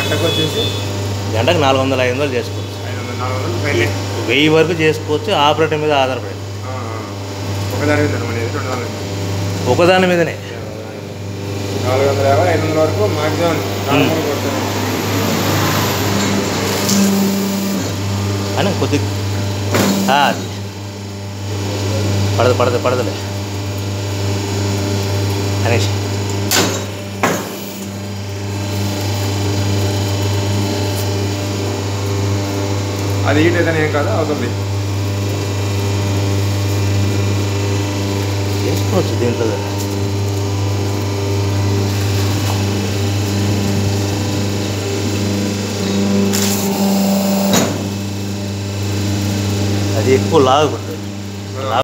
గంటకు వచ్చేసి గంటకు నాలుగు వందల ఐదు వందలు చేసుకోవచ్చు ఐదు వందల నాలుగు వందలు పైన వెయ్యి వరకు చేసుకోవచ్చు ఆపరేటర్ మీద ఆధారపడి ఒకదాని మీద మన రెండు వందల ఒకదాని మీదనే నాలుగు వందల యాభై ఐదు వందల వరకు మాక్సిమం నాలుగు వందలు కొడతారు అని కొద్ది ఆ, అది పడదు పడదు పడదులే అనేసి అది హీట్ అయితే ఏం కాదు అవుతుంది చేసుకోవచ్చు దీంట్లో అది ఎక్కువ లాగకూడదు